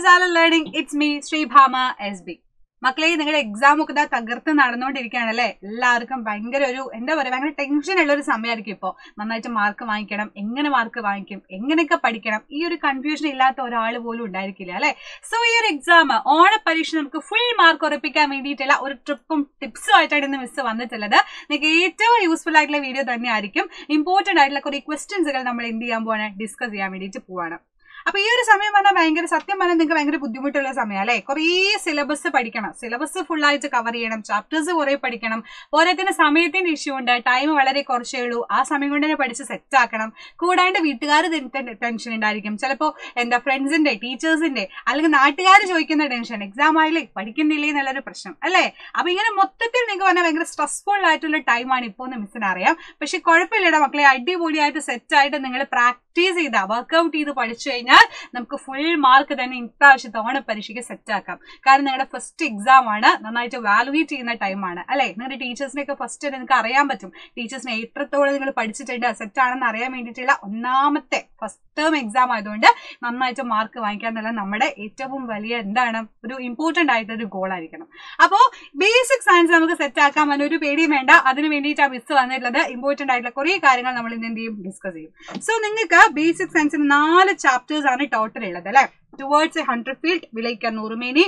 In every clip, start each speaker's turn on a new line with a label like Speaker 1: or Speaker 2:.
Speaker 1: സാല learning it's me Sreebhama S B മക്കളെ നിങ്ങളുടെ exam ഒക്കെ ഇതാ തകർത്ത് നടന്നുകൊണ്ടിരിക്കുകയാണല്ലേ എല്ലാവർക്കും ഭയങ്കര ഒരു എന്താ പറയുക ഭയങ്കര ടെൻഷൻ ഉള്ള ഒരു സമയമായിരിക്കും ഇപ്പോൾ നന്നായിട്ട് മാർക്ക് വാങ്ങിക്കണം എങ്ങനെ മാർക്ക് വാങ്ങിക്കും എങ്ങനെയൊക്കെ പഠിക്കണം ഈ ഒരു കൺഫ്യൂഷൻ ഇല്ലാത്ത ഒരാൾ പോലും ഉണ്ടായിരിക്കില്ല അല്ലെ സോ ഈ ഒരു എക്സാം ഓണ പരീക്ഷ നമുക്ക് ഫുൾ മാർക്ക് ഉറപ്പിക്കാൻ വേണ്ടിയിട്ടുള്ള ഒരു ട്രിപ്പും ടിപ്സും ആയിട്ടാണ് ഇന്ന് മിസ് വന്നിട്ടുള്ളത് നിങ്ങൾക്ക് ഏറ്റവും യൂസ്ഫുൾ ആയിട്ടുള്ള വീഡിയോ തന്നെ ആയിരിക്കും ഇമ്പോർട്ടന്റ് ആയിട്ടുള്ള കുറെ ക്വസ്റ്റ്യൻസുകൾ നമ്മൾ എന്ത് ചെയ്യാൻ പോവാണ് ഡിസ്കസ് ചെയ്യാൻ വേണ്ടിയിട്ട് പോവാണ് അപ്പൊ ഈ ഒരു സമയം പറഞ്ഞാൽ ഭയങ്കര സത്യം പറഞ്ഞാൽ നിങ്ങൾക്ക് ഭയങ്കര ബുദ്ധിമുട്ടുള്ള സമയം അല്ലെ കുറേ സിലബസ് പഠിക്കണം സിലബസ് ഫുൾ ആയിട്ട് കവർ ചെയ്യണം ചാപ്റ്റേഴ്സ് കുറെ പഠിക്കണം പോരാത്തിന് സമയത്തിന്റെ ഇഷ്യൂ ഉണ്ട് ടൈം വളരെ കുറച്ചേ ഉള്ളൂ ആ സമയം കൊണ്ട് തന്നെ പഠിച്ച് സെറ്റ് ആക്കണം കൂടാണ്ട് വീട്ടുകാർ ടെൻഷൻ ഉണ്ടായിരിക്കും ചിലപ്പോ എന്താ ഫ്രണ്ട്സിന്റെ ടീച്ചേഴ്സിന്റെ അല്ലെങ്കിൽ നാട്ടുകാർ ചോദിക്കുന്ന ടെൻഷൻ എക്സാം ആയില്ലേ പഠിക്കുന്നില്ലേ എന്നുള്ളൊരു പ്രശ്നം അല്ലേ അപ്പൊ ഇങ്ങനെ മൊത്തത്തിൽ നിങ്ങൾക്ക് പറഞ്ഞാൽ ഭയങ്കര സ്ട്രെസ്ഫുൾ ആയിട്ടുള്ള ടൈമാണ് ഇപ്പോൾ എന്ന് മിസ്സിന് അറിയാം പക്ഷെ കുഴപ്പമില്ലടാ മക്കളെ അടിപൊളിയായിട്ട് സെറ്റ് ആയിട്ട് നിങ്ങൾ പ്രാക്ടീസ് ചെയ്ത വർക്ക്ഔട്ട് ചെയ്ത് പഠിച്ചു കഴിഞ്ഞാൽ നമുക്ക് ഫുൾ മാർക്ക് തന്നെ ഇപ്രാവശ്യത്തെ ഓണ പരീക്ഷയ്ക്ക് സെറ്റ് ആക്കാം കാരണം നിങ്ങളുടെ ഫസ്റ്റ് എക്സാം ആണ് നന്നായിട്ട് വാലുവേറ്റ് ചെയ്യുന്ന ടൈമാണ് അല്ലെ നിങ്ങളുടെ ടീച്ചേഴ്സിനെ ഒക്കെ ഫസ്റ്റ് നിങ്ങൾക്ക് അറിയാൻ പറ്റും ടീച്ചേഴ്സിനെ എത്രത്തോളം നിങ്ങൾ പഠിച്ചിട്ടുണ്ട് സെറ്റ് ആണെന്ന് അറിയാൻ വേണ്ടിയിട്ടുള്ള ഒന്നാമത്തെ ഫസ്റ്റ് ടേം എക്സാം ആയതുകൊണ്ട് നന്നായിട്ട് മാർക്ക് വാങ്ങിക്കുക എന്നുള്ള നമ്മുടെ ഏറ്റവും വലിയ എന്താണ് ഒരു ഇമ്പോർട്ടന്റ് ആയിട്ടൊരു ഗോൾ ആയിരിക്കണം അപ്പോ ബേസിക് സയൻസ് നമുക്ക് സെറ്റ് ആക്കാൻ പറ്റുന്ന ഒരു പേടിയും വേണ്ട അതിന് വേണ്ടിയിട്ടാണ് മിസ് വന്നിട്ടുള്ളത് ഇമ്പോർട്ടന്റ് ആയിട്ടുള്ള കുറെ കാര്യങ്ങൾ നമ്മൾ ഇന്ന് എന്ത് ചെയ്യും ഡിസ്കസ് ചെയ്യും സോ നിങ്ങൾക്ക് ബേസിക് സയൻസിന് നാല് ചാപ്റ്റേഴ്സ് ആണ് ടോട്ടൽ ഉള്ളത് അല്ലെ ടുവേർഡ്സ് എ ഹൺഡ്രഡ് ഫീൽഡ് വിളയിക്കാൻ നൂറുമേനി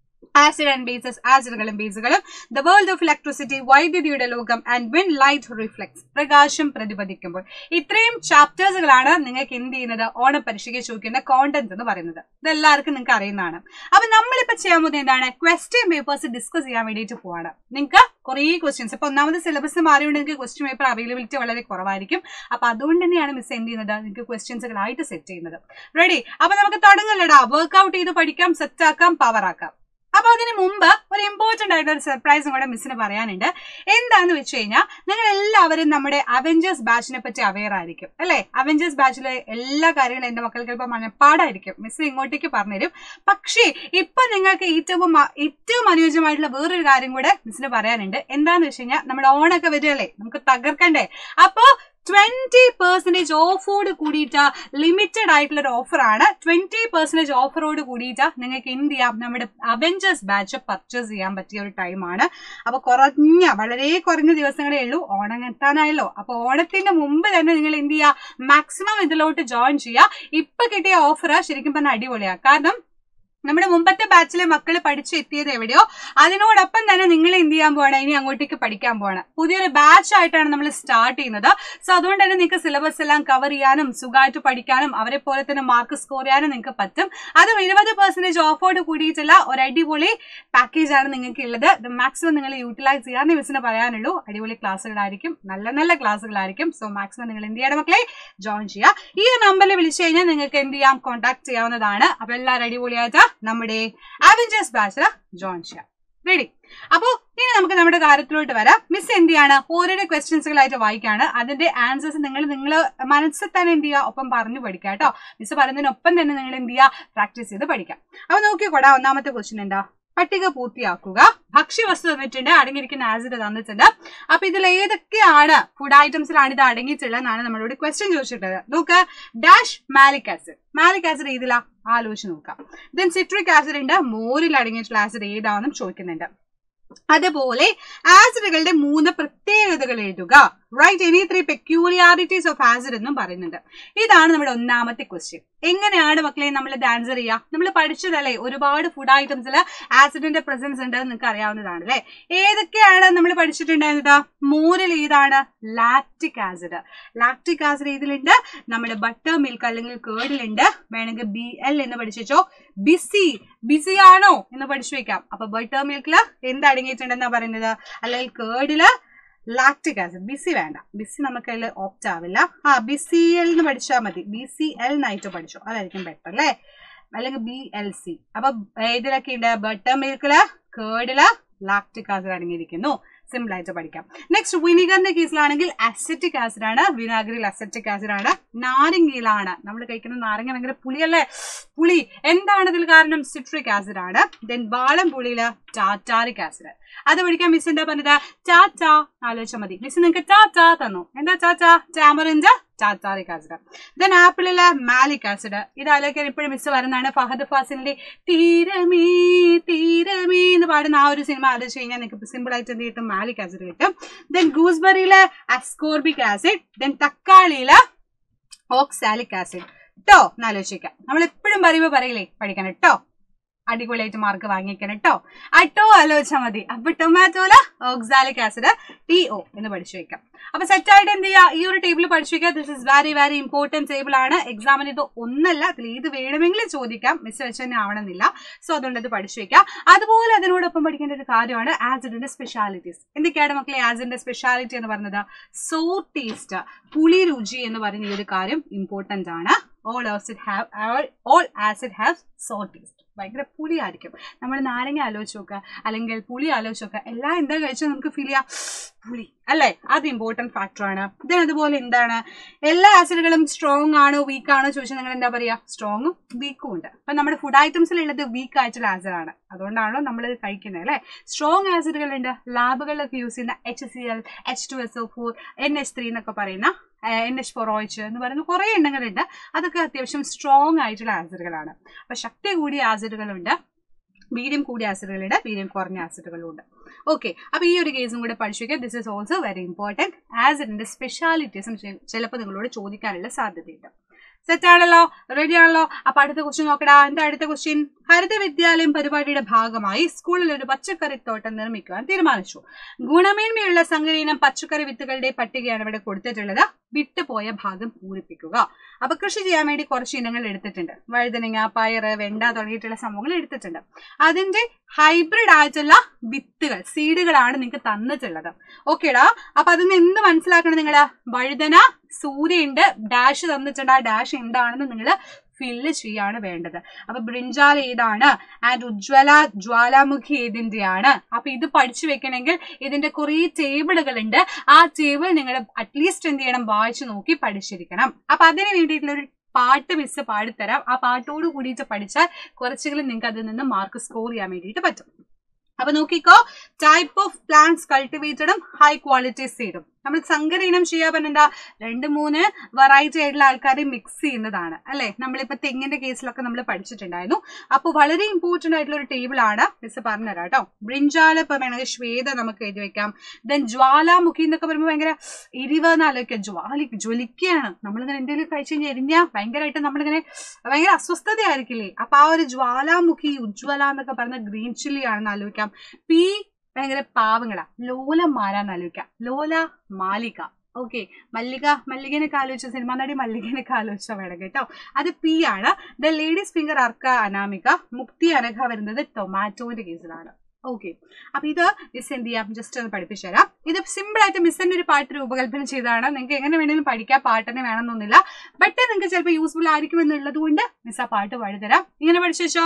Speaker 1: ആസിഡ് ആൻഡ് ബേസസ് ആസിഡുകളും ബേസുകളും ദ വേൾഡ് ഓഫ് ഇലക്ട്രിസിറ്റി വൈദ്യുതിയുടെ ലോകം ആൻഡ് വിൻ ലൈറ്റ് റിഫ്ലെക്സ് പ്രകാശം പ്രതിപദിക്കുമ്പോൾ ഇത്രയും ചാപ്റ്റേഴ്സുകളാണ് നിങ്ങൾക്ക് എന്ത് ചെയ്യുന്നത് ഓണപരീക്ഷയ്ക്ക് ചോദിക്കുന്ന കോണ്ടന്റ് എന്ന് പറയുന്നത് ഇതെല്ലാവർക്കും നിങ്ങൾക്ക് അറിയുന്നതാണ് അപ്പൊ നമ്മളിപ്പോ ചെയ്യാൻ പോകുന്നത് എന്താണ് ക്വസ്റ്റ്യൻ പേപ്പേഴ്സ് ഡിസ്കസ് ചെയ്യാൻ വേണ്ടിയിട്ട് പോവാണ് നിങ്ങൾക്ക് കുറേ ക്വസ്റ്റ്യൻസ് ഇപ്പൊ ഒന്നാമത് സിലബസ് മാറിയോണ്ട് നിങ്ങൾക്ക് ക്വസ്റ്റ്യൻ പേപ്പർ അവൈലബിലിറ്റി വളരെ കുറവായിരിക്കും അപ്പൊ അതുകൊണ്ട് തന്നെയാണ് മിസ് എന്ത് ചെയ്യുന്നത് നിങ്ങൾക്ക് ക്വസ്റ്റ്യൻസുകളായിട്ട് സെറ്റ് ചെയ്യുന്നത് റെഡി അപ്പൊ നമുക്ക് തുടങ്ങല്ലടാ വർക്ക്ഔട്ട് ചെയ്ത് പഠിക്കാം സെറ്റ് ആക്കാം പവർ ആക്കാം അപ്പൊ അതിന് മുമ്പ് ഒരു ഇമ്പോർട്ടന്റ് ആയിട്ടുള്ള ഒരു സർപ്രൈസും കൂടെ മിസ്സിന് പറയാനുണ്ട് എന്താന്ന് വെച്ച് കഴിഞ്ഞാൽ നിങ്ങൾ എല്ലാവരും നമ്മുടെ അവഞ്ചേഴ്സ് ബാച്ചിനെ പറ്റി അവെയർ ആയിരിക്കും അല്ലെ അവഞ്ചേഴ്സ് ബാച്ചിലെ എല്ലാ കാര്യങ്ങളും എന്റെ മക്കൾക്ക് ചിലപ്പോൾ മനപ്പാടായിരിക്കും മിസ് ഇങ്ങോട്ടേക്ക് പറഞ്ഞുതരും പക്ഷേ ഇപ്പൊ നിങ്ങൾക്ക് ഏറ്റവും അ- ഏറ്റവും അനുയോജ്യമായിട്ടുള്ള വേറൊരു കാര്യം കൂടെ മിസ്സിന് പറയാനുണ്ട് എന്താന്ന് വെച്ച് കഴിഞ്ഞാൽ നമ്മുടെ ഓണൊക്കെ വരികയല്ലേ നമുക്ക് തകർക്കണ്ടേ അപ്പോ ട്വന്റി പെർസെന്റേജ് ഓഫോട് കൂടിയിട്ട് ലിമിറ്റഡ് ആയിട്ടുള്ള ഒരു ഓഫർ ആണ് ട്വന്റി പെർസെന്റേജ് ഓഫറോട് കൂടിയിട്ട് നിങ്ങൾക്ക് എന്ത് ചെയ്യാം നമ്മുടെ അവഞ്ചേഴ്സ് ബാച്ച് പർച്ചേസ് ചെയ്യാൻ പറ്റിയ ഒരു ടൈമാണ് അപ്പൊ കുറഞ്ഞ വളരെ കുറഞ്ഞ ദിവസങ്ങളേ ഉള്ളൂ ഓണം എത്താനായല്ലോ അപ്പൊ ഓണത്തിന്റെ മുമ്പ് തന്നെ നിങ്ങൾ എന്ത് ചെയ്യുക മാക്സിമം ഇതിലോട്ട് ജോയിൻ ചെയ്യുക ഇപ്പൊ കിട്ടിയ ഓഫർ ശരിക്കും പറഞ്ഞാൽ അടിപൊളിയാ കാരണം നമ്മുടെ മുമ്പത്തെ ബാച്ചിലെ മക്കൾ പഠിച്ചു എത്തിയത് എവിടെയോ അതിനോടൊപ്പം തന്നെ നിങ്ങൾ എന്ത് ചെയ്യാൻ പോവാണ് ഇനി അങ്ങോട്ടേക്ക് പഠിക്കാൻ പോവാണ് പുതിയൊരു ബാച്ച് ആയിട്ടാണ് നമ്മൾ സ്റ്റാർട്ട് ചെയ്യുന്നത് സോ അതുകൊണ്ട് തന്നെ നിങ്ങൾക്ക് സിലബസ് എല്ലാം കവർ ചെയ്യാനും സുഖമായിട്ട് പഠിക്കാനും അവരെ പോലെ തന്നെ മാർക്ക് സ്കോർ ചെയ്യാനും നിങ്ങൾക്ക് പറ്റും അതും ഇരുപത് പെർസെന്റേജ് ഓഫോട് കൂടിയിട്ടുള്ള ഒരു അടിപൊളി പാക്കേജ് ആണ് നിങ്ങൾക്ക് ഉള്ളത് ഇത് മാക്സിമം നിങ്ങൾ യൂട്ടിലൈസ് ചെയ്യാൻ മിസ്സിന് പറയാനുള്ളൂ അടിപൊളി ക്ലാസ്സുകളായിരിക്കും നല്ല നല്ല ക്ലാസ്സുകളായിരിക്കും സോ മാക്സിമം നിങ്ങൾ എന്ത് ചെയ്യണം മക്കളെ ജോയിൻ ചെയ്യുക ഈ ഒരു നമ്പറിൽ വിളിച്ചു കഴിഞ്ഞാൽ നിങ്ങൾക്ക് എന്ത് ചെയ്യാം കോൺടാക്ട് ചെയ്യാവുന്നതാണ് അപ്പൊ എല്ലാവരും അടിപൊളിയായിട്ട് നമ്മുടെ അവഞ്ചേഴ്സ് ബാച്ചിൽ ജോയിൻ ചെയ്യാം റെഡി അപ്പോ ഇനി നമുക്ക് നമ്മുടെ കാര്യത്തിലോട്ട് വരാം മിസ് എന്ത് ചെയ്യാണ് ഓരോരോ ക്വസ്റ്റ്യൻസുകളായിട്ട് വായിക്കാണ് അതിന്റെ ആൻസേഴ്സ് നിങ്ങൾ നിങ്ങൾ മനസ്സിൽ തന്നെ എന്ത് ചെയ്യുക ഒപ്പം പറഞ്ഞു പഠിക്കുക കേട്ടോ മിസ് പറയുന്നതിനൊപ്പം തന്നെ നിങ്ങൾ എന്ത് ചെയ്യുക പ്രാക്ടീസ് ചെയ്ത് പഠിക്കാം അപ്പൊ നോക്കിക്കോടാ ഒന്നാമത്തെ ക്വസ്റ്റ്യൻ എന്താ പട്ടിക പൂർത്തിയാക്കുക ഭക്ഷ്യവസ്തു തന്നിട്ടുണ്ട് അടങ്ങിയിരിക്കുന്ന ആസിഡ് തന്നിട്ടുണ്ട് അപ്പൊ ഇതിൽ ഏതൊക്കെയാണ് ഫുഡ് ഐറ്റംസിലാണ് ഇത് അടങ്ങിയിട്ടുള്ളത് എന്നാണ് നമ്മളോട് ക്വസ്റ്റ്യൻ ചോദിച്ചിട്ടുള്ളത് നോക്ക് dash malic acid malic acid ഏതിലാ ആലോചിച്ച് നോക്കാം ദെൻ സിട്രിക് ആസിഡ് ഉണ്ട് മോരിൽ അടങ്ങിയിട്ടുള്ള ആസിഡ് ഏതാണെന്നും ചോദിക്കുന്നുണ്ട് അതുപോലെ ആസിഡുകളുടെ മൂന്ന് പ്രത്യേകതകൾ എഴുതുക write any three peculiarities of acid എന്നും പറയുന്നുണ്ട് ഇതാണ് നമ്മുടെ ഒന്നാമത്തെ ക്വസ്റ്റ്യൻ എങ്ങനെയാണ് മക്കളെ നമ്മൾ ഇത് ആൻസർ ചെയ്യുക നമ്മൾ പഠിച്ചതല്ലേ ഒരുപാട് ഫുഡ് ഐറ്റംസിൽ ആസിഡിന്റെ പ്രസൻസ് ഉണ്ട് എന്ന് നിങ്ങൾക്ക് അറിയാവുന്നതാണ് അല്ലെ ഏതൊക്കെയാണ് നമ്മൾ പഠിച്ചിട്ടുണ്ടായിരുന്നത് മോരിൽ ഏതാണ് ലാക്റ്റിക് ആസിഡ് ലാക്റ്റിക് ആസിഡ് ഏതിലുണ്ട് നമ്മുടെ ബട്ടർ മിൽക്ക് അല്ലെങ്കിൽ കേർഡിലുണ്ട് വേണമെങ്കിൽ ബി എൽ എന്ന് പഠിച്ചോ ബിസി ബിസി ആണോ എന്ന് പഠിച്ചു വെക്കാം അപ്പൊ ബട്ടർ മിൽക്കില് എന്ത് അടങ്ങിയിട്ടുണ്ടെന്നാ പറയുന്നത് അല്ലെങ്കിൽ കേർഡില് ലാക്റ്റിക് ആസിഡ് ബിസി വേണ്ട ബിസി നമുക്ക് അതിൽ ഓപ്റ്റ് ആവില്ല ആ ബി സി എൽ എന്ന് പഠിച്ചാൽ മതി ബി സി എൽ എന്നായിട്ട് പഠിച്ചു അതായിരിക്കും ബെറ്റർ അല്ലേ അല്ലെങ്കിൽ ബി എൽ സി അപ്പൊ ഏതിലൊക്കെ ഉണ്ട് ബട്ടർ മിൽക്കില് കേർഡില് ലാക്റ്റിക് ആസിഡ് അടങ്ങിയിരിക്കുന്നു സിമ്പിൾ ആയിട്ട് പഠിക്കാം നെക്സ്റ്റ് വിനിഗറിന്റെ കേസിലാണെങ്കിൽ അസറ്റിക് ആസിഡ് ആണ് വിനാഗിരിയിൽ അസറ്റിക് ആസിഡ് ആണ് നാരങ്ങയിലാണ് നമ്മൾ കഴിക്കുന്ന നാരങ്ങ ഭയങ്കര പുളിയല്ലേ പുളി എന്താണ് ഇതിൽ കാരണം സിട്രിക് ആസിഡ് ആണ് ദെൻ വാളം പുളിയില് ടാറ്റാറിക് ആസിഡ് അത് പഠിക്കാൻ മിസ് എന്താ പറഞ്ഞത് ചാച്ച ആലോചിച്ചാൽ മതി മിസ് നിങ്ങൾക്ക് ചാച്ച തന്നു എന്താ ചാച്ച ടാമറിഞ്ച് ടാറ്റാറിക് ആസിഡ് ദെൻ ആപ്പിളിലെ മാലിക് ആസിഡ് ഇത് ആലോചിക്കാൻ ഇപ്പോഴും മിസ് വരുന്നതാണ് ഫഹദ് ഫാസിലിന്റെ തീരമേ തീരമേ എന്ന് പാടുന്ന ആ ഒരു സിനിമ ആലോചിച്ച് കഴിഞ്ഞാൽ നിങ്ങൾക്ക് സിമ്പിൾ ആയിട്ട് എന്ത് കിട്ടും മാലിക് ആസിഡ് കിട്ടും ദെൻ ഗൂസ്ബെറിയിലെ അസ്കോർബിക് ആസിഡ് ദെൻ തക്കാളിയിലെ ഓക്സാലിക് ആസിഡ് ട്ടോ എന്നാലോചിക്കാം നമ്മൾ എപ്പോഴും പറയുമ്പോ പറയില്ലേ പഠിക്കണം ട്ടോ അടിപൊളിയായിട്ട് മാർക്ക് വാങ്ങിക്കണം കേട്ടോ ആ ടോ ആലോചിച്ചാൽ മതി അപ്പൊ ടൊമാറ്റോല ഓക്സാലിക് ആസിഡ് ടി ഒ എന്ന് പഠിച്ചു വെക്കാം അപ്പൊ സെറ്റ് ആയിട്ട് എന്ത് ചെയ്യുക ഈ ഒരു ടേബിൾ പഠിച്ചു വെക്കുക this is very very important table ആണ് എക്സാമിന് ഇത് ഒന്നല്ല അതിൽ ഏത് വേണമെങ്കിലും ചോദിക്കാം മിസ് വെച്ച് തന്നെ ആവണമെന്നില്ല സോ അതുകൊണ്ട് ഇത് പഠിച്ചു വെക്കുക അതുപോലെ അതിനോടൊപ്പം പഠിക്കേണ്ട ഒരു കാര്യമാണ് ആസിഡിന്റെ സ്പെഷ്യാലിറ്റീസ് എന്തൊക്കെയാണ് മക്കളെ ആസിഡിന്റെ സ്പെഷ്യാലിറ്റി എന്ന് പറയുന്നത് സോ ടേസ്റ്റ് പുളി രുചി എന്ന് പറയുന്ന ഈ ഒരു കാര്യം ഇമ്പോർട്ടന്റ് ആണ് all acid have all acid have sour taste ഭയങ്കര പുളിയായിരിക്കും നമ്മൾ നാരങ്ങ ആലോചിച്ച് നോക്കുക അല്ലെങ്കിൽ പുളി ആലോചിച്ച് നോക്കുക എല്ലാം എന്താ കഴിച്ചാൽ നമുക്ക് ഫീൽ ചെയ്യാം പുളി അല്ലേ അത് ഇമ്പോർട്ടന്റ് ഫാക്ടർ ആണ് ദെൻ അതുപോലെ എന്താണ് എല്ലാ ആസിഡുകളും സ്ട്രോങ് ആണോ വീക്ക് ആണോ ചോദിച്ചാൽ നിങ്ങൾ എന്താ പറയാ സ്ട്രോങ്ങും വീക്കും ഉണ്ട് അപ്പൊ നമ്മുടെ ഫുഡ് ഐറ്റംസിൽ ഉള്ളത് വീക്ക് ആയിട്ടുള്ള ആസിഡ് ആണ് അതുകൊണ്ടാണല്ലോ നമ്മൾ ഇത് കഴിക്കുന്നത് അല്ലേ സ്ട്രോങ് ആസിഡുകൾ ഉണ്ട് ലാബുകളിലൊക്കെ യൂസ് ചെയ്യുന്ന H C L H two S O four N H three എന്നൊക്കെ പറയുന്ന എൻ എച്ച് ഫോർ ഓയിച്ച് എന്ന് പറയുന്ന കുറേ എണ്ണങ്ങളുണ്ട് അതൊക്കെ അത്യാവശ്യം സ്ട്രോങ് ആയിട്ടുള്ള ആസിഡുകളാണ് അപ്പൊ ശക്തി കൂടിയ ആസിഡുകളുണ്ട് മീഡിയം കൂടിയ ആസിഡുകളുണ്ട് മീഡിയം കുറഞ്ഞ ആസിഡുകളും ഉണ്ട് ഓക്കെ അപ്പൊ ഈ ഒരു കേസും കൂടെ പഠിച്ചു this is also very important ആസിഡിന്റെ സ്പെഷ്യാലിറ്റീസും ചിലപ്പോൾ നിങ്ങളോട് ചോദിക്കാനുള്ള സാധ്യതയുണ്ട് സെറ്റ് ആണല്ലോ റെഡി ആണല്ലോ അപ്പൊ അടുത്ത ക്വസ്റ്റ്യൻ നോക്കടാ എന്താ അടുത്ത ക്വസ്റ്റ്യൻ ഹരിത വിദ്യാലയം പരിപാടിയുടെ ഭാഗമായി സ്കൂളിൽ ഒരു പച്ചക്കറി തോട്ടം നിർമ്മിക്കുവാൻ തീരുമാനിച്ചു ഗുണമേന്മയുള്ള സങ്കരീനം പച്ചക്കറി വിത്തുകളുടെ പട്ടികയാണ് ഇവിടെ കൊടുത്തിട്ടുള്ളത് വിട്ടുപോയ ഭാഗം പൂരിപ്പിക്കുക അപ്പൊ കൃഷി ചെയ്യാൻ വേണ്ടി കുറച്ച് ഇനങ്ങൾ എടുത്തിട്ടുണ്ട് വഴുതനങ്ങ പയറ് വെണ്ട തുടങ്ങിയിട്ടുള്ള സംഭവങ്ങൾ എടുത്തിട്ടുണ്ട് അതിന്റെ ഹൈബ്രിഡ് ആയിട്ടുള്ള വിത്തുകൾ സീഡുകളാണ് നിങ്ങൾക്ക് തന്നിട്ടുള്ളത് ഓക്കേടാ അപ്പൊ അതിന് എന്ത് മനസ്സിലാക്കണം നിങ്ങള് വഴുതന സൂര്യയുണ്ട് ഡാഷ് തന്നിട്ടുണ്ട് ആ ഡാഷ് എന്താണെന്ന് നിങ്ങൾ ഫില്ല് ചെയ്യാണ് വേണ്ടത് അപ്പൊ ബ്രിഞ്ചാൽ ഏതാണ് ആൻഡ് ഉജ്വല ജ്വാലാമുഖി ഏതിന്റെയാണ് അപ്പൊ ഇത് പഠിച്ചു വെക്കണമെങ്കിൽ ഇതിന്റെ കുറെ ടേബിളുകൾ ഉണ്ട് ആ ടേബിൾ നിങ്ങൾ അറ്റ്ലീസ്റ്റ് എന്ത് ചെയ്യണം വായിച്ചു നോക്കി പഠിച്ചിരിക്കണം അപ്പൊ അതിന് വേണ്ടിയിട്ടുള്ള ഒരു പാട്ട് മിസ് പാടിത്തരാം ആ പാട്ടോട് കൂടിയിട്ട് പഠിച്ചാൽ കുറച്ചെങ്കിലും നിങ്ങൾക്ക് അതിൽ നിന്ന് മാർക്ക് സ്കോർ ചെയ്യാൻ വേണ്ടിയിട്ട് പറ്റും അപ്പൊ നോക്കിക്കോ ടൈപ്പ് ഓഫ് പ്ലാന്റ്സ് കൾട്ടിവേറ്റഡും ഹൈ ക്വാളിറ്റി സീഡും നമ്മൾ സങ്കര ഇനം ചെയ്യാൻ പറഞ്ഞാ രണ്ട് മൂന്ന് വെറൈറ്റി ആയിട്ടുള്ള ആൾക്കാരെ മിക്സ് ചെയ്യുന്നതാണ് അല്ലെ നമ്മളിപ്പോ തെങ്ങിന്റെ കേസിലൊക്കെ നമ്മൾ പഠിച്ചിട്ടുണ്ടായിരുന്നു അപ്പോൾ വളരെ ഇമ്പോർട്ടന്റ് ആയിട്ടുള്ള ഒരു ടേബിൾ ആണ് മിസ് പറഞ്ഞുതരാം കേട്ടോ ബ്രിഞ്ചാല ഇപ്പൊ വേണമെങ്കിൽ ശ്വേത നമുക്ക് എഴുതി വെക്കാം ദെൻ ജ്വാലാമുഖി എന്നൊക്കെ പറയുമ്പോൾ ഭയങ്കര എരിവ് എന്നാലോചിക്കുക ജ്വാലി ജ്വലിക്കുകയാണ് നമ്മളിങ്ങനെ എന്തെങ്കിലും കഴിച്ചു കഴിഞ്ഞാൽ എരിഞ്ഞാൽ ഭയങ്കരമായിട്ട് നമ്മളിങ്ങനെ ഭയങ്കര അസ്വസ്ഥതയായിരിക്കില്ലേ അപ്പൊ ആ ഒരു ജ്വാലാമുഖി ഉജ്വല എന്നൊക്കെ പറയുന്ന ഗ്രീൻ ചില്ലി ആണെന്ന് ആലോചിക്കാം പി ഭയങ്കര പാവങ്ങളാ ലോലന്മാരാന്ന് ആലോചിക്കാം ലോല മാലിക ഓക്കെ മല്ലിക മല്ലികനൊക്കെ ആലോചിച്ച സിനിമാ നടി മല്ലികനൊക്കെ ആലോചിച്ച വേണം കേട്ടോ അത് പി ആണ് the ladies finger Arka Anamika Mukti Anagha വരുന്നത് ടൊമാറ്റോന്റെ കേസിലാണ് ഓക്കെ അപ്പൊ ഇത് മിസ് എന്ത് ചെയ്യാം ജസ്റ്റ് ഒന്ന് പഠിപ്പിച്ചു തരാം ഇത് സിമ്പിൾ ആയിട്ട് മിസ്സിന്റെ ഒരു പാട്ട് രൂപകൽപ്പന ചെയ്തതാണ് നിങ്ങൾക്ക് എങ്ങനെ വേണമെങ്കിലും പഠിക്കാം പാട്ട് തന്നെ വേണമെന്നൊന്നുമില്ല ബട്ട് നിങ്ങൾക്ക് ചിലപ്പോൾ യൂസ്ഫുൾ ആയിരിക്കും എന്നുള്ളത് കൊണ്ട് മിസ് ആ പാട്ട് പാടിത്തരാം ഇങ്ങനെ പഠിച്ചു വെച്ചോ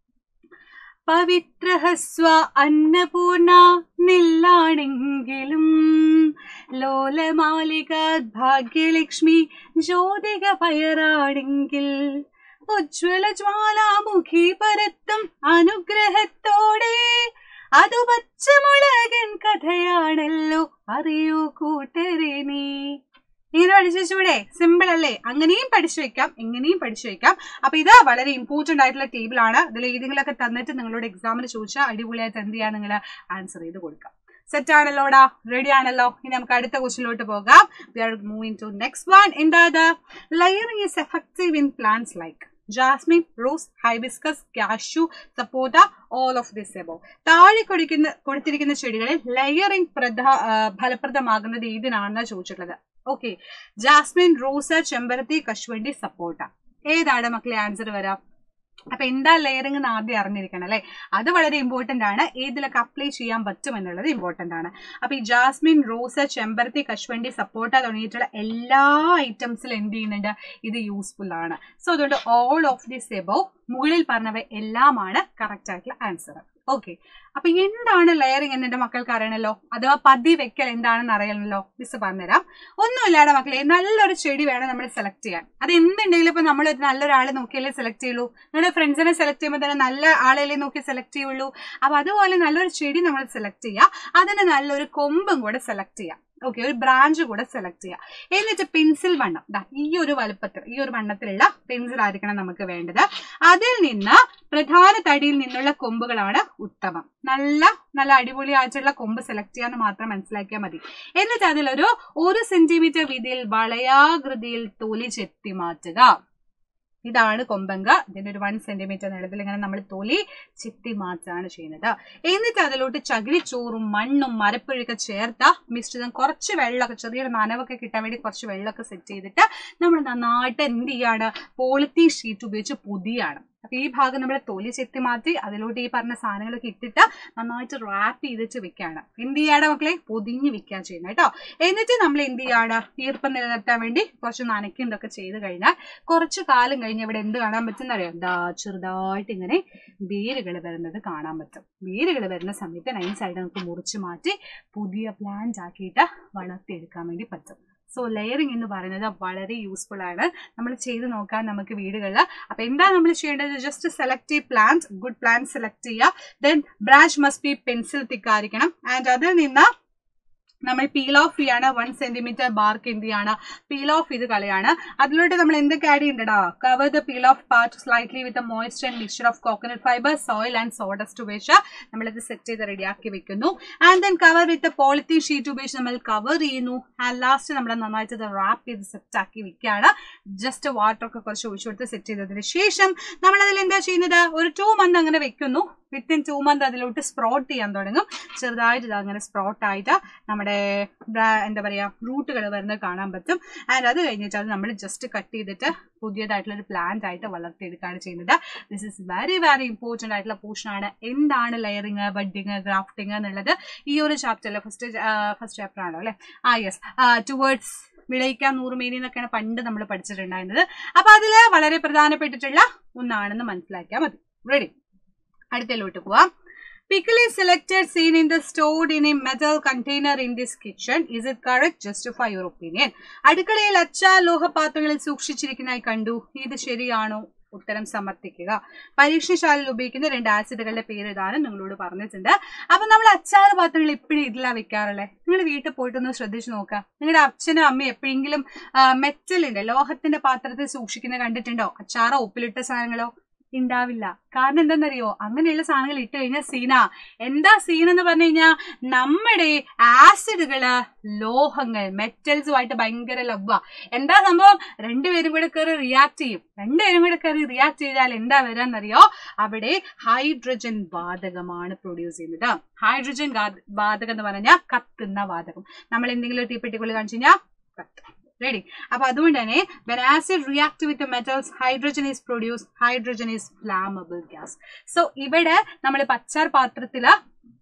Speaker 1: പവിത്രഹസ്വ അന്നപൂർണ നില്ലാണെങ്കിലും ലോലമാലിക ഭാഗ്യലക്ഷ്മി ജ്യോതിക പയറാണെങ്കിൽ ഉജ്വല ജ്വാലാമുഖി പരത്തും അനുഗ്രഹത്തോടെ അതു പച്ചമുളകൻ കഥയാണല്ലോ അറിയൂ കൂട്ടരെ നീ ഇങ്ങനെ പഠിച്ചൂടെ സിമ്പിൾ അല്ലേ അങ്ങനെയും പഠിച്ചു വെക്കാം എങ്ങനെയും പഠിച്ചു വെക്കാം അപ്പൊ ഇത് വളരെ ഇമ്പോർട്ടന്റ് ആയിട്ടുള്ള ടേബിൾ ആണ് ഇതിൽ ഏതെങ്കിലുമൊക്കെ തന്നിട്ട് നിങ്ങളോട് എക്സാമിന് ചോദിച്ചാൽ അടിപൊളിയായിട്ട് എന്ത് ചെയ്യാൻ നിങ്ങൾ ആൻസർ ചെയ്ത് കൊടുക്കാം സെറ്റ് ആണല്ലോടാ റെഡി ആണല്ലോ ഇനി നമുക്ക് അടുത്ത ക്വസ്റ്റിലോട്ട് പോകാം we are moving to next one എന്താ layering is effective in plants like jasmine rose hibiscus cashew sapota all of this above താഴെ കൊടുക്കുന്ന കൊടുത്തിരിക്കുന്ന ചെടികളിൽ ലെയറിംഗ് പ്രധാ ഫലപ്രദമാകുന്നത് ഏതിനാണെന്നാണ് ചോദിച്ചിട്ടുള്ളത് ഓക്കെ ജാസ്മിൻ റോസ് ചെമ്പരത്തി കശുവണ്ടി സപ്പോട്ട ഏതാണ് മക്കളെ ആൻസർ വരാം അപ്പൊ എന്താ ലെയറിംഗ് എന്ന് ആദ്യം അറിഞ്ഞിരിക്കണം അല്ലെ അത് വളരെ ഇമ്പോർട്ടന്റ് ആണ് ഏതിലൊക്കെ അപ്ലൈ ചെയ്യാൻ പറ്റും എന്നുള്ളത് ഇമ്പോർട്ടന്റ് ആണ് അപ്പൊ ഈ ജാസ്മിൻ റോസ് ചെമ്പരത്തി കശുവണ്ടി സപ്പോട്ട തുടങ്ങിയിട്ടുള്ള എല്ലാ ഐറ്റംസിലും എന്ത് ചെയ്യുന്നുണ്ട് ഇത് യൂസ്ഫുൾ ആണ് സോ അതുകൊണ്ട് ഓൾ ഓഫ് ദിസ് എബോ മുകളിൽ പറഞ്ഞവ എല്ലാമാണ് കറക്റ്റ് ആയിട്ടുള്ള ആൻസർ ഓക്കെ അപ്പൊ എന്താണ് ലെയറിംഗ് എന്ന് എന്റെ മക്കൾക്ക് അറിയണല്ലോ അഥവാ പതി വെക്കൽ എന്താണെന്ന് അറിയണല്ലോ മിസ് പറഞ്ഞുതരാം ഒന്നുമില്ലാതെ മക്കളെ നല്ലൊരു ചെടി വേണം നമ്മൾ സെലക്ട് ചെയ്യാൻ അത് എന്തുണ്ടെങ്കിലും ഇപ്പൊ നമ്മൾ നല്ലൊരാളെ നോക്കിയാലേ സെലക്ട് ചെയ്യുള്ളൂ നിങ്ങളുടെ ഫ്രണ്ട്സിനെ സെലക്ട് ചെയ്യുമ്പോൾ തന്നെ നല്ല ആളെയല്ലേ നോക്കി സെലക്ട് ചെയ്യുള്ളൂ അപ്പൊ അതുപോലെ നല്ലൊരു ചെടി നമ്മൾ സെലക്ട് ചെയ്യുക അതിന് നല്ലൊരു കൊമ്പും കൂടെ സെലക്ട് ചെയ്യാം ഓക്കെ ഒരു ബ്രാഞ്ച് കൂടെ സെലക്ട് ചെയ്യാം എന്നിട്ട് പെൻസിൽ വണ്ണം ദാ ഈ ഒരു വലുപ്പത്തിൽ ഈ ഒരു വണ്ണത്തിലുള്ള പെൻസിൽ ആയിരിക്കണം നമുക്ക് വേണ്ടത് അതിൽ നിന്ന് പ്രധാന തടിയിൽ നിന്നുള്ള കൊമ്പുകളാണ് ഉത്തമം നല്ല നല്ല അടിപൊളിയായിട്ടുള്ള കൊമ്പ് സെലക്ട് ചെയ്യാന്ന് മാത്രം മനസ്സിലാക്കിയാൽ മതി എന്നിട്ട് അതിലൊരു ഒരു സെന്റിമീറ്റർ വീതിയിൽ വളയാകൃതിയിൽ തൊലി ചെത്തി മാറ്റുക ഇതാണ് കൊമ്പങ്ക ഇതിന്റെ ഒരു വൺ സെന്റിമീറ്റർ നീളത്തിൽ ഇങ്ങനെ നമ്മൾ തൊലി ചെത്തി മാറ്റാണ് ചെയ്യുന്നത് എന്നിട്ട് അതിലോട്ട് ചകിരിച്ചോറും മണ്ണും മരപ്പുഴയൊക്കെ ചേർത്ത മിശ്രിതം കുറച്ച് വെള്ളമൊക്കെ ചെറിയൊരു നനവൊക്കെ കിട്ടാൻ വേണ്ടി കുറച്ച് വെള്ളമൊക്കെ സെറ്റ് ചെയ്തിട്ട് നമ്മൾ നന്നായിട്ട് എന്ത് ചെയ്യാണ് പോളിത്തീൻ ഷീറ്റ് ഉപയോഗിച്ച് പൊതിയാണ് അപ്പൊ ഈ ഭാഗം നമ്മൾ തൊലി ചെത്തി മാറ്റി അതിലോട്ട് ഈ പറഞ്ഞ സാധനങ്ങളൊക്കെ ഇട്ടിട്ട് നന്നായിട്ട് റാപ്പ് ചെയ്തിട്ട് വെക്കാണ് എന്ത് ചെയ്യാണ് മക്കളെ പൊതിഞ്ഞ് വെക്കാൻ ചെയ്യുന്നത് കേട്ടോ എന്നിട്ട് നമ്മൾ എന്ത് ചെയ്യാണ് ഈർപ്പം നിലനിർത്താൻ വേണ്ടി കുറച്ച് നനയ്ക്കും ഇതൊക്കെ ചെയ്ത് കഴിഞ്ഞാൽ കുറച്ച് കാലം കഴിഞ്ഞ് ഇവിടെ എന്ത് കാണാൻ പറ്റുന്ന അറിയാം ദാ ചെറുതായിട്ട് ഇങ്ങനെ വേരുകൾ വരുന്നത് കാണാൻ പറ്റും വേരുകൾ വരുന്ന സമയത്ത് നൈൻ സൈഡ് നമുക്ക് മുറിച്ച് മാറ്റി പുതിയ പ്ലാന്റ് ആക്കിയിട്ട് വളർത്തിയെടുക്കാൻ വേണ്ടി പറ്റും സോ ലെയറിംഗ് എന്ന് പറയുന്നത് വളരെ യൂസ്ഫുൾ ആണ് നമ്മൾ ചെയ്ത് നോക്കാൻ നമുക്ക് വീടുകളിൽ അപ്പൊ എന്താ നമ്മൾ ചെയ്യേണ്ടത് ജസ്റ്റ് സെലക്ട് ഈ പ്ലാന്റ് ഗുഡ് പ്ലാന്റ് സെലക്ട് ചെയ്യുക then branch must be pencil thick ആയിരിക്കണം ആൻഡ് അതിൽ നിന്ന് നമ്മൾ പീൽ ഓഫ് ചെയ്യാണ് വൺ സെന്റിമീറ്റർ ബാർക്ക് എന്ത് ചെയ്യാണ് പീൽ ഓഫ് ചെയ്ത് കളയാണ് അതിലോട്ട് നമ്മൾ എന്തൊക്കെ ആഡ് ചെയ്യണ്ടടാ cover the peel off part slightly with moisture and mixture of coconut fibre soil and sawdust ഉപയോഗിച്ച് നമ്മളിത് സെറ്റ് ചെയ്ത് റെഡിയാക്കി വെക്കുന്നു and then cover with polythene sheet ഉപയോഗിച്ച് നമ്മൾ കവർ ചെയ്യുന്നു ആൻഡ് ലാസ്റ്റ് നമ്മൾ നന്നായിട്ട് ഇത് റാപ്പ് ചെയ്ത് സെറ്റ് ആക്കി വെക്കുകയാണ് ജസ്റ്റ് വാട്ടർ ഒക്കെ കുറച്ച് ഒഴിച്ചു കൊടുത്ത് സെറ്റ് ചെയ്തതിന് ശേഷം നമ്മൾ അതിൽ എന്താ ചെയ്യുന്നത് ഒരു ടു മന്ത് അങ്ങനെ വെക്കുന്നു വിത്തിൻ ടു മന്ത് അതിലോട്ട് സ്പ്രോട്ട് ചെയ്യാൻ തുടങ്ങും ചെറുതായിട്ട് ഇത് അങ്ങനെ സ്പ്രോട്ട് ആയിട്ട് നമ്മുടെ ബ്രാ- എന്താ പറയാ റൂട്ടുകൾ വരുന്നത് കാണാൻ പറ്റും ആൻഡ് അത് കഴിഞ്ഞിട്ട് അത് നമ്മൾ ജസ്റ്റ് കട്ട് ചെയ്തിട്ട് പുതിയതായിട്ടുള്ള ഒരു പ്ലാന്റ് ആയിട്ട് വളർത്തിയെടുക്കുകയാണ് ചെയ്യുന്നത് this is very very important ആയിട്ടുള്ള പോർഷൻ ആണ് എന്താണ് ലെയറിങ് ബഡിങ് ഗ്രാഫ്റ്റിംഗ് എന്നുള്ളത് ഈ ഒരു ചാപ്റ്ററിൽ ഫസ്റ്റ് ഫസ്റ്റ് ചാപ്റ്റർ ആണോ അല്ലെ ആ യെസ് ടുവേർഡ്സ് വിളയിക്കാൻ നൂറ് മേനി എന്നൊക്കെയാണ് പണ്ട് നമ്മൾ പഠിച്ചിട്ടുണ്ടായിരുന്നത് അപ്പൊ അതില് വളരെ പ്രധാനപ്പെട്ടിട്ടുള്ള ഒന്നാണെന്ന് മനസ്സിലാക്കിയാൽ മതി റെഡി അടുത്തയിലോട്ട് പോവാം Pickle is selected, seen in the stored in a metal container in this kitchen. Is it correct? Justify your opinion. അടുക്കളയിൽ അച്ചാർ ലോഹപാത്രങ്ങളിൽ സൂക്ഷിച്ചിരിക്കുന്നതായി കണ്ടു ഇത് ശരിയാണോ ഉത്തരം സമർത്ഥിക്കുക പരീക്ഷണശാലയിൽ ഉപയോഗിക്കുന്ന രണ്ട് ആസിഡുകളുടെ പേര് ഇതാണ് നിങ്ങളോട് പറഞ്ഞിട്ടുണ്ട് അപ്പൊ നമ്മൾ അച്ചാർ പാത്രങ്ങൾ എപ്പോഴും ഇതിലാ വെക്കാറുള്ളത് നിങ്ങൾ വീട്ടിൽ പോയിട്ടൊന്ന് ശ്രദ്ധിച്ചു നോക്കുക നിങ്ങളുടെ അച്ഛനും അമ്മയും എപ്പോഴെങ്കിലും മെറ്റലിന്റെ ലോഹത്തിന്റെ പാത്രത്തിൽ സൂക്ഷിക്കുന്നത് കണ്ടിട്ടുണ്ടോ അച്ചാറോ ഉപ്പിലിട്ട സാധനങ്ങളോ ഉണ്ടാവില്ല കാരണം എന്താണെന്നറിയോ അങ്ങനെയുള്ള സാധനങ്ങൾ ഇട്ട് കഴിഞ്ഞാൽ സീന എന്താ സീൻ എന്ന് പറഞ്ഞു കഴിഞ്ഞാൽ നമ്മുടെ ആസിഡുകള് ലോഹങ്ങൾ മെറ്റൽസുമായിട്ട് ഭയങ്കര ലവ്വ എന്താ സംഭവം രണ്ടുപേരും കൂടെ കയറി റിയാക്ട് ചെയ്യും രണ്ടുപേരും കൂടെ കയറി റിയാക്ട് ചെയ്താൽ എന്താ വരാന്നറിയോ അവിടെ ഹൈഡ്രജൻ വാതകമാണ് പ്രൊഡ്യൂസ് ചെയ്യുന്നത് ഹൈഡ്രജൻ ഗാ- വാതകം എന്ന് പറഞ്ഞാൽ കത്തുന്ന വാതകം നമ്മൾ എന്തെങ്കിലും ഒരു തീപ്പെട്ടിക്കുള്ളിൽ കാണിച്ചു കഴിഞ്ഞാൽ കത്തും റെഡി അപ്പൊ അതുകൊണ്ട് തന്നെ when acid react with the metals hydrogen is produced hydrogen is flammable gas so ഇവിടെ നമ്മൾ പച്ചാർ പാത്രത്തില്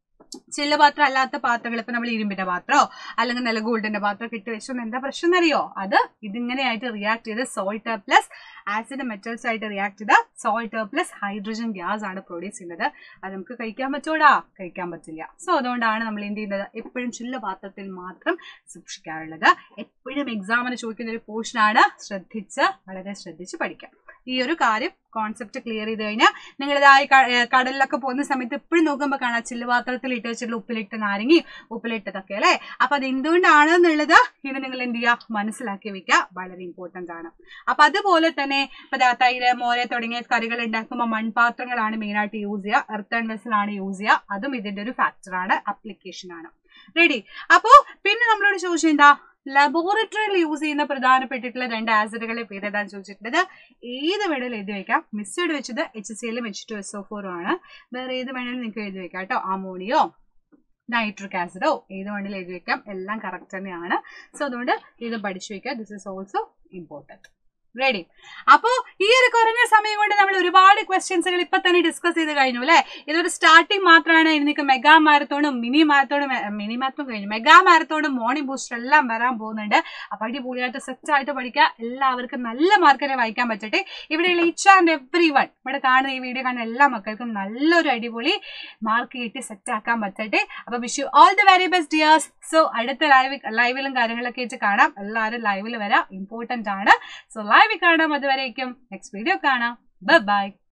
Speaker 1: ചില്ല പാത്രം അല്ലാത്ത പാത്രങ്ങൾ ഇപ്പൊ നമ്മൾ ഇരുമ്പിന്റെ പാത്രമോ അല്ലെങ്കിൽ നല്ല ഗോൾഡിന്റെ പാത്രം ഇട്ട് വെച്ചോണ്ട് എന്താ പ്രശ്നം എന്നറിയോ അത് ഇതിങ്ങനെയായിട്ട് റിയാക്ട് ചെയ്ത് സോൾട്ട് പ്ലസ് ആസിഡ് മെറ്റൽസ് ആയിട്ട് റിയാക്ട് ചെയ്ത സോൾട്ട് പ്ലസ് ഹൈഡ്രജൻ ഗ്യാസ് ആണ് പ്രൊഡ്യൂസ് ചെയ്യുന്നത് അത് നമുക്ക് കഴിക്കാൻ പറ്റൂടാ കഴിക്കാൻ പറ്റില്ല സോ അതുകൊണ്ടാണ് നമ്മൾ എന്ത് ചെയ്യുന്നത് എപ്പോഴും ചില്ല പാത്രത്തിൽ മാത്രം സൂക്ഷിക്കാറുള്ളത് എപ്പോഴും എക്സാമിന് ചോദിക്കുന്ന ഒരു പോർഷനാണ് ശ്രദ്ധിച്ച് വളരെ ശ്രദ്ധിച്ച് പഠിക്കാം ഈ ഒരു കാര്യം കോൺസെപ്റ്റ് ക്ലിയർ ചെയ്ത് കഴിഞ്ഞാൽ നിങ്ങളിതായി കടലിലൊക്കെ പോകുന്ന സമയത്ത് എപ്പോഴും നോക്കുമ്പോൾ കാണാം ചില്ല് പാത്രത്തിൽ ഇട്ട് വെച്ചിട്ടുള്ള ഉപ്പിലിട്ട് നാരങ്ങി ഉപ്പിലിട്ടതൊക്കെ അല്ലേ അപ്പൊ അത് എന്തുകൊണ്ടാണ് എന്നുള്ളത് ഇത് നിങ്ങൾ എന്ത് ചെയ്യുക മനസ്സിലാക്കി വെക്കുക വളരെ ഇമ്പോർട്ടന്റ് ആണ് അപ്പൊ അതുപോലെ തന്നെ ഇപ്പൊ ദാ തൈര് മോരെ തുടങ്ങിയ കറികൾ ഉണ്ടാക്കുമ്പോൾ മൺപാത്രങ്ങളാണ് മെയിൻ ആയിട്ട് യൂസ് ചെയ്യുക എർത്തൺ വെസലാണ് യൂസ് ചെയ്യുക അതും ഇതിന്റെ ഒരു ഫാക്ടറാണ് അപ്ലിക്കേഷൻ ആണ് റെഡി അപ്പോ പിന്നെ നമ്മളോട് ചോദിച്ചത് എന്താ ലബോറട്ടറിയിൽ യൂസ് ചെയ്യുന്ന പ്രധാനപ്പെട്ടിട്ടുള്ള രണ്ട് ആസിഡുകളെ പേര് ഏതാന്ന് ചോദിച്ചിട്ടുള്ളത് ഏത് വേണേലും എഴുതി വെക്കാം മിസ്സഡ് വെച്ചത് എച്ച് സി എല്ലും എച്ച് ടു എസ് ഒ ഫോറും ആണ് വേറെ ഏത് വേണേലും നിങ്ങൾക്ക് എഴുതി വെക്കാം കേട്ടോ അമോണിയോ നൈട്രിക് ആസിഡോ ഏത് വേണേലും എഴുതി വെക്കാം എല്ലാം കറക്റ്റ് തന്നെയാണ് സോ അതുകൊണ്ട് ഇത് പഠിച്ചു വെക്കുക this is also important ready അപ്പോ ഈ ഒരു കുറഞ്ഞ സമയം കൊണ്ട് നമ്മൾ ഒരുപാട് ക്വസ്റ്റ്യൻസുകൾ ഇപ്പൊ തന്നെ ഡിസ്കസ് ചെയ്ത് കഴിഞ്ഞു അല്ലെ ഇതൊരു സ്റ്റാർട്ടിംഗ് മാത്രമാണ് എനിക്ക് മെഗാ മാരത്തോണും മിനി മാരത്തോണും മിനി മാരത്തോൺ കഴിഞ്ഞു മെഗാ മാരത്തോണും മോർണിംഗ് ബൂസ്റ്റർ എല്ലാം വരാൻ പോകുന്നുണ്ട് അപ്പൊ അടിപൊളിയായിട്ട് സെറ്റ് ആയിട്ട് പഠിക്കുക എല്ലാവർക്കും നല്ല മാർക്കിനെ വായിക്കാൻ പറ്റട്ടെ ഇവിടെയുള്ള ഈച്ച് ആൻഡ് എവ്രി വൺ ഇവിടെ കാണുന്ന ഈ വീഡിയോ കാണുന്ന എല്ലാ മക്കൾക്കും നല്ലൊരു അടിപൊളി മാർക്ക് കിട്ടി സെറ്റ് ആക്കാൻ പറ്റട്ടെ അപ്പൊ wish you all the very best dears so അടുത്ത ലൈവ് ലൈവിലും കാര്യങ്ങളൊക്കെ വെച്ച് കാണാം എല്ലാവരും ലൈവിൽ വരാം ഇമ്പോർട്ടന്റ് ആണ് സോ ലൈവിൽ കാണാം അതുവരേക്കും നെക്സ്റ്റ് വീഡിയോ കാണാം ബൈ